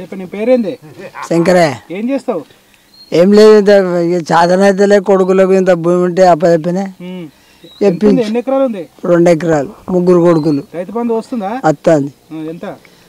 చెప్పి నీ పేరేంది శంకరే ఏం చేస్తావు ఏం లేదు ఇంత ఇక చాదన అయితే కొడుకులకు ఇంత భూమి ఉంటే అప్పచెప్పిన ఉమ్. చెప్పింది. ఎంత ఉంది? ఎన్ని ఎకరాలు ఉంది రెండు ఎకరాలు ముగ్గురు కొడుకులు రైతు బంధు వస్తుందా వస్తుంది ఆ, ఎంత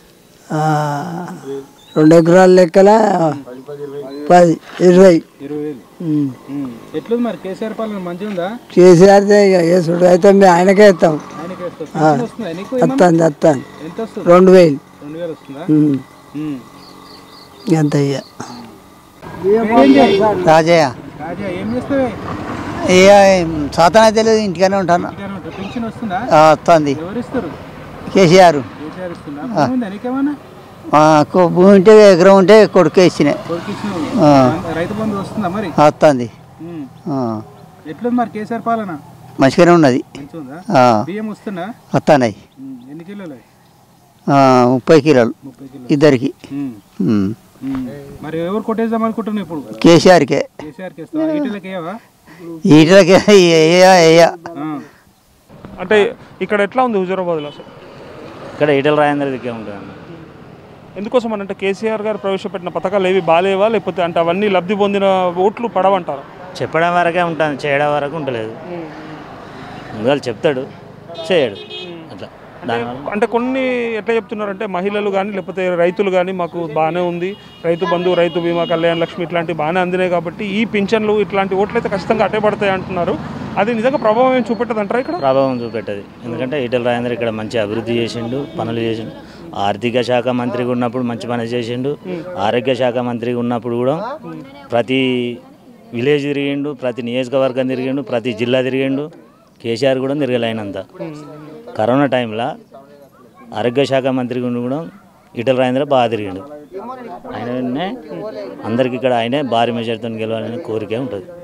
రెండు ఎకరాల లెక్కల పది ఇరవై ఇరవై వేలు ఉమ్. ఉమ్. ఎట్లుంది మరి కేసీఆర్ పాలన మంచిగా ఉందా కేసీఆర్ దే ఇక వేసుడు అయితే మేము ఆయనకే ఇస్తాం ఆయనకి వేస్తావు. పెన్షన్ వస్తుందా నీకు ఏమన్నా? వస్తుంది వస్తుంది ఎంత వస్తుంది రెండు వేలు రెండు వేలు వస్తుందా ఉమ్. ఉమ్. ఎంత ఇక పేరేంటి? రాజయ్య రాజా ఏం చేస్తావే ఇక సాతన తెలియదు ఇంటికనే ఉంటాను ఇంటికాడ ఉంటావు. పెన్షన్ వస్తుందా వస్తుంది ఎవరు ఇస్తారు కేసీఆర్ కేసీఆర్ ఇస్తుందా భూమి ఉందా నీకేమన్నా మాకు భూమి ఉంటే ఎకరం ఉంటే కొడుకు ఇచ్చిన కొడుకు ఇచ్చినావు ఆ. రైతు బంధు వస్తుందా మరి వస్తుంది ఉమ్. ఎట్లుంది మరి కేసీఆర్ పాలన మంచిగానే ఉన్నది మంచిగా ఉందా ఆ, బియ్యం వస్తుందా వస్తున్నాయి ఉమ్. ఎన్ని కిలోలు అవి? ఆ, ముప్పై కిలోలు ముప్పై కిలోలు ఇద్దరికి ఉమ్. ఉమ్. ఉమ్. మరి ఎవరు కొట్టేద్దాం అనుకుంటున్నావు ఇప్పుడు కేసీఆర్కే కేసీఆర్కి ఇస్తావా ఈటలకి ఏవా వీటికి వేయ వేయ అంటే ఇక్కడ ఎట్లా ఉంది హుజూరాబాద్లో అసలు ఇక్కడ ఈటల రాజేంద్ర దిక్కే ఉంటుంది ఎందుకోసం అని అంటే కేసీఆర్ గారు ప్రవేశపెట్టిన పథకాలు ఏవి బాగాలేవా లేకపోతే అంటే అవన్నీ లబ్ధి పొందిన ఓట్లు పడవంటారు చెప్పడం వరకే ఉంటుంది చేయడం వరకు ఉండలేదు ముందుగా చెప్తాడు చేయడు అట్లా దానివల్ల అంటే కొన్ని ఎట్లా చెప్తున్నారంటే మహిళలు కానీ లేకపోతే రైతులు కానీ మాకు బాగానే ఉంది రైతు బంధు రైతు బీమా కళ్యాణ లక్ష్మి ఇట్లాంటివి బాగానే అందినాయి కాబట్టి ఈ పింఛన్లు ఇట్లాంటి ఓట్లు అయితే ఖచ్చితంగా అట్టే పడతాయి అంటున్నారు అది నిజంగా ప్రభావం ఏం చూపెట్టదు అంటారా ఇక్కడ ప్రభావం చూపెట్టది ఎందుకంటే ఈటల రాజేంద్ర ఇక్కడ మంచి అభివృద్ధి చేసిండు పనులు చేసిండు ఆర్థిక శాఖ మంత్రిగా ఉన్నప్పుడు మంచి పని చేసిండు ఆరోగ్య శాఖ మంత్రిగా ఉన్నప్పుడు కూడా ప్రతి విలేజ్ తిరిగిండు ప్రతి నియోజకవర్గం తిరిగిండు ప్రతి జిల్లా తిరిగిండు కేసీఆర్ కూడా తిరగలేనంత కరోనా టైంలో ఆరోగ్య శాఖ మంత్రిగా ఉండి కూడా ఈటల రాజేంద్ర బాగా తిరిగిండు ఆయననే అందరికి ఇక్కడ ఆయనే భారీ మెజార్టీతో గెలవాలనే కోరిక ఉంటుంది